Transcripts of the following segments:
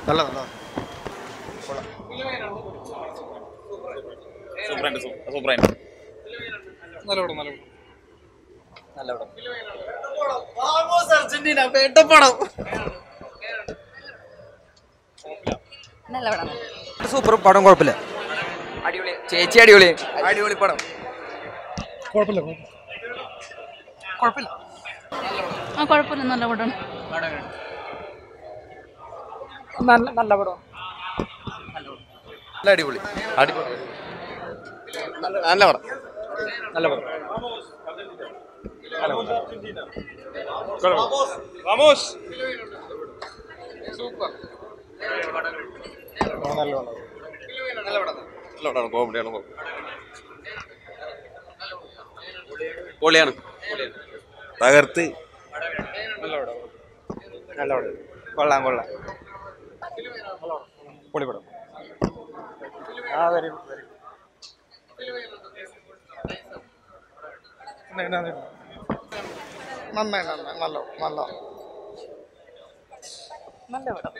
നല്ല നല്ല സൂപ്പറായിട്ട് സൂപ്പറായിട്ട് നല്ല പടം നല്ല പടം നല്ല പടം അർജന്റീന പേട്ടപ്പടം നല്ല പടം സൂപ്പർ പടം കുഴപ്പമില്ല അടിപൊളി ചേച്ചി അടിപൊളി അടിപൊളി പടം കുഴപ്പമില്ല കുഴപ്പമില്ല ആ കുഴപ്പമില്ല നല്ല പടം നല്ല നല്ല പടം നല്ല അടിപൊളി അടിപൊളി നല്ല പടം നല്ല പടം നല്ല പടമാണ് കോമഡിയാണ് പൊളിയാണ് തകർത്ത് നല്ല പടം കൊള്ളാം കൊള്ളാം പൊളി പടം ആ വെരി വെരി നന്നായി നന്നായി നല്ല നല്ല നല്ല പടം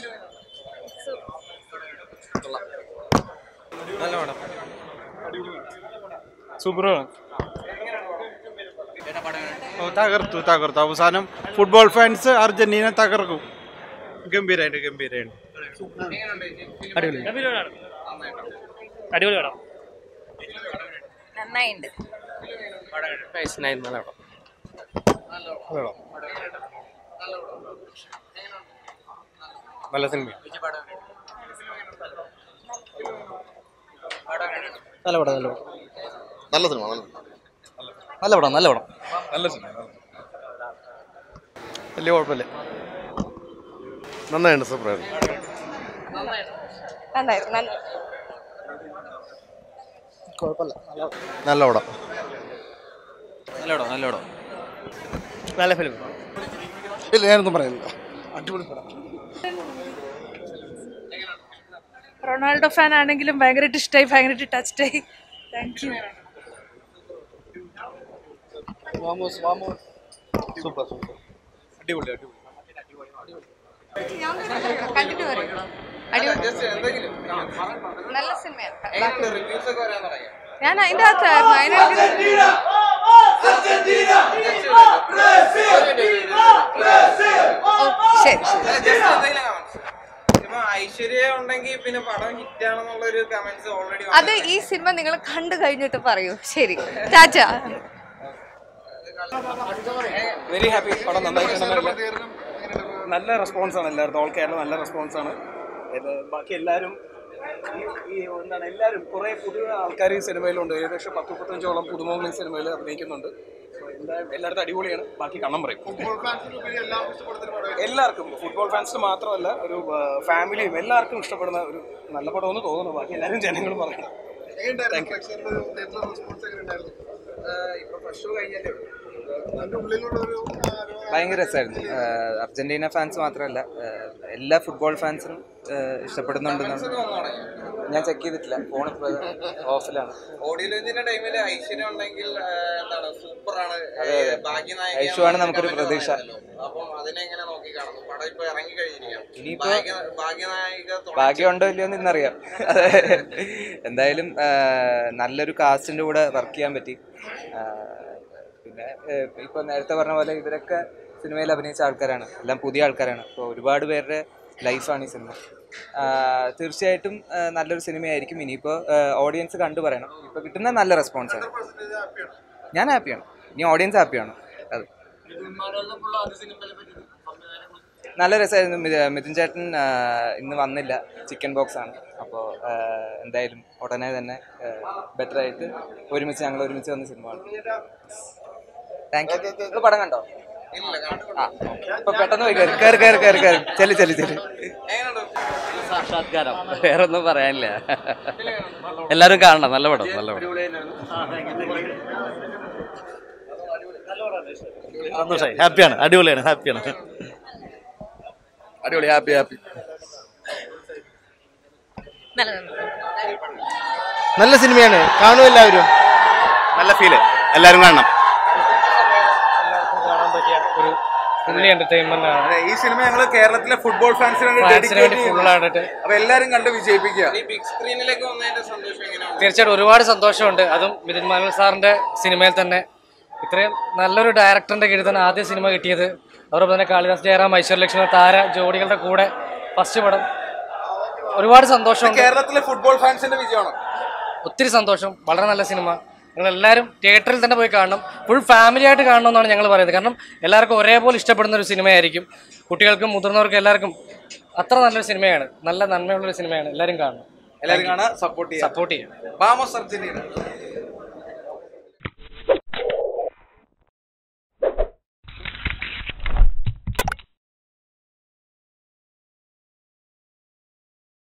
നല്ല പടം സൂപ്പറാണ് ഓ തകർത്തു തകർത്തു അവസാനം ഫുട്ബോൾ ഫാൻസ് അർജന്റീന തകർക്കും ഗംഭീരായിട്ട് ഗംഭീരായിട്ട് അടിപൊളി അടിപൊളി പടം നന്നായിണ്ട് നല്ല പടം നല്ല സിനിമ നല്ല പടം നല്ല പടം നല്ല സിനിമ നല്ല നല്ല പടം നല്ല പടം നല്ല സിനിമ വലിയ കുഴപ്പമില്ല നന്നായിട്ട് സൂപ്പറായിട്ട് നന്നായിരുന്നു നല്ല കുഴപ്പമില്ല നല്ല പടം നല്ല പടം നല്ല പടം നല്ല ഫിലിം ഇല്ല ഞാനൊന്നും പറയുന്നില്ല അടിപൊളി പടം റൊണാൾഡോ ഫാൻ ആണെങ്കിലും ഭയങ്കരമായിട്ട് ഇഷ്ടമായി ഭയങ്കരമായിട്ട് ടച്ച്ഡ് ആയി താങ്ക് യു വാമോസ് വാമോസ് സൂപ്പർ സൂപ്പർ അടിപൊളി അടിപൊളി കണ്ടിട്ട് പറയും അടിപൊളി നല്ല സിനിമയാണ് ഞാൻ അതിന്റെ അകത്തായിരുന്നു അതിനിടയ്ക്ക് ഓ ശരി ശരി ഐശ്വര്യ ഉണ്ടെങ്കിൽ പിന്നെ പടം ഹിറ്റ് ആണെന്നുള്ള ഒരു കമന്റ്സ് ഓൾറെഡി അത് ഈ സിനിമ നിങ്ങൾ കണ്ടു കഴിഞ്ഞിട്ട് പറയൂ ശരി ടാറ്റ വെരി ഹാപ്പി പടം നന്നായിട്ട് നല്ല റെസ്പോൺസാണ് എല്ലാവർക്കും ഓൾ കേരള നല്ല റെസ്പോൺസാണ് ബാക്കി എല്ലാവരും ഈ- ഈ എന്താണ് എല്ലാവരും കുറേ പുതിയ ആൾക്കാർ ഈ സിനിമയിലുണ്ട് ഏകദേശം പത്ത് മുപ്പത്തഞ്ചോളം പുതുമുഖങ്ങൾ ഈ സിനിമയിൽ അഭിനയിക്കുന്നുണ്ട് So, എല്ലാ- എല്ലായിടത്തും അടിപൊളിയാണ് ബാക്കി കണ്ണം പറയും എല്ലാവർക്കും ഫുട്ബോൾ ഫാൻസിന് മാത്രമല്ല ഒരു ഫാമിലിയും എല്ലാവർക്കും ഇഷ്ടപ്പെടുന്ന ഒരു നല്ല പടമെന്ന് തോന്നുന്നു ബാക്കി എല്ലാവരും ജനങ്ങൾ പറയണം Thank you. ഇപ്പൊ ഫസ്റ്റ് ഷോ കഴിഞ്ഞല്ലേ ഭയങ്കര രസമായിരുന്നു അർജന്റീന ഫാൻസ് മാത്രമല്ല ആഹ് എല്ലാ ഫുട്ബോൾ ഫാൻസും ആഹ് ഇഷ്ടപ്പെടുന്നുണ്ടെന്നാണ് ഞാൻ ചെക്ക് ചെയ്തിട്ടില്ല ഫോൺ ഓഫിലാണ് ഓഡിയോ ലോഞ്ചിന്റെ ടൈമിൽ ഐശ്വര്യ ഉണ്ടെങ്കിൽ ആ, എന്താണ് സൂപ്പറാണ് അതെ, അതെ. ഭാഗ്യനായക ഐശ്വര്യാണ് നമുക്കൊരു പ്രതീക്ഷ. അപ്പം അതിനെ എങ്ങനെ നോക്കി കാണുന്നു പടം ഇപ്പൊ ഇറങ്ങി കഴിഞ്ഞിരിക്കാം ഇനിയിപ്പോ- ഭാഗ്യ- ഭാഗ്യനായിക തുണ- ഭാഗ്യമുണ്ടോ ഇല്ലയോ എന്ന് ഇന്നറിയാം എന്തായാലും ആഹ് നല്ലൊരു കാസ്റ്റിന്റെ കൂടെ വർക്ക് ചെയ്യാൻ പറ്റി ആഹ് പിന്നെ ഏഹ് ഇപ്പൊ നേരത്തെ പറഞ്ഞ പോലെ ഇവരൊക്കെ സിനിമയിൽ അഭിനയിച്ച ആൾക്കാരാണ് എല്ലാം പുതിയ ആൾക്കാരാണ് അപ്പോൾ ഒരുപാട് പേരുടെ ലൈഫാണ് ഈ സിനിമ ആഹ് തീർച്ചയായിട്ടും ആഹ് നല്ലൊരു സിനിമയായിരിക്കും ഇനിയിപ്പോൾ ഓഡിയൻസ് കണ്ടു പറയണം ഇപ്പോൾ കിട്ടുന്ന നല്ല റെസ്പോൺസാണ് ഞാൻ ഹാപ്പിയാണ് ഇനി ഓഡിയൻസ് ഹാപ്പിയാണ് അത് നല്ല രസമായിരുന്നു മി- മിഥുൻ ചേട്ടൻ ആ, ഇന്ന് വന്നില്ല ചിക്കൻ ബോക്സ് ആണ് അപ്പോൾ എന്തായാലും ഉടനെ തന്നെ ബെറ്റർ ആയിട്ട് ഒരുമിച്ച് ഞങ്ങൾ ഒരുമിച്ച് വന്ന സിനിമ ആണ് താങ്ക് യു നിങ്ങൾ പടം കണ്ടോ ആ ഇപ്പൊ പെട്ടെന്ന് പോയി കയറി കയറി കയറി കയറി കയറി ചെല്ലി ചെല്ലി ചെല്ലി സാക്ഷാത്കാരം വേറെ ഒന്നും പറയാനില്ല എല്ലാരും കാണണം നല്ല പടം നല്ല പടം സന്തോഷമായി ഹാപ്പിയാണ് അടിപൊളിയാണ് ഹാപ്പിയാണ് അടിപൊളി ഹാപ്പി ഹാപ്പി നല്ല നല്ല സിനിമയാണ് കാണും എല്ലാവരും നല്ല ഫീല് എല്ലാവരും കാണണം എല്ലാവർക്കും കാണാൻ പറ്റിയ ഒരു ഫുള്ളി എന്റർടൈൻമെന്റ് ആണ് അതെ ഈ സിനിമ ഞങ്ങൾ കേരളത്തിലെ ഫുട്ബോൾ ഫാൻസിന് വേണ്ടി ഫാൻസിന് വേണ്ടി dedicate ഫുൾ ചെയ്യുന്നു. ആയിട്ട് അപ്പൊ എല്ലാരും കണ്ട് വിജയിപ്പിക്കുക ഈ ബിഗ് സ്ക്രീനിലേക്ക് വന്നതിന്റെ സന്തോഷം എങ്ങനെയാണ് തീർച്ചയായിട്ടും ഒരുപാട് സന്തോഷമുണ്ട് അതും മിഥുൻ മാനുവൽ സാറിന്റെ സിനിമയിൽ തന്നെ ഇത്രയും നല്ലൊരു ഡയറക്ടറിന്റെ കീഴിൽ തന്നെ ആദ്യ സിനിമ കിട്ടിയത് അതോടൊപ്പം തന്നെ കാളിദാസ് ജയറാം ഐശ്വര്യലക്ഷ്മി താര ജോഡികളുടെ കൂടെ ഫസ്റ്റ് പടം ഒരുപാട് സന്തോഷമുണ്ട് കേരളത്തിലെ ഫുട്ബോൾ ഫാൻസിന്റെ വിജയമാണ് ഒത്തിരി സന്തോഷം വളരെ നല്ല സിനിമ നിങ്ങൾ എല്ലാവരും തിയേറ്ററിൽ തന്നെ പോയി കാണണം ഫുൾ ഫാമിലി ആയിട്ട് കാണണമെന്നാണ് ഞങ്ങൾ പറയുന്നത് കാരണം എല്ലാവർക്കും ഒരേപോലെ ഇഷ്ടപ്പെടുന്ന ഒരു സിനിമയായിരിക്കും കുട്ടികൾക്കും മുതിർന്നവർക്കും എല്ലാവർക്കും അത്ര നല്ലൊരു സിനിമയാണ് നല്ല നന്മയുള്ളൊരു സിനിമയാണ് എല്ലാവരും കാണണം എല്ലാരും കാണാൻ സപ്പോർട്ട് ചെയ്യാം സപ്പോർട്ട് ചെയ്യാം ബാമോസ് അർജന്റീന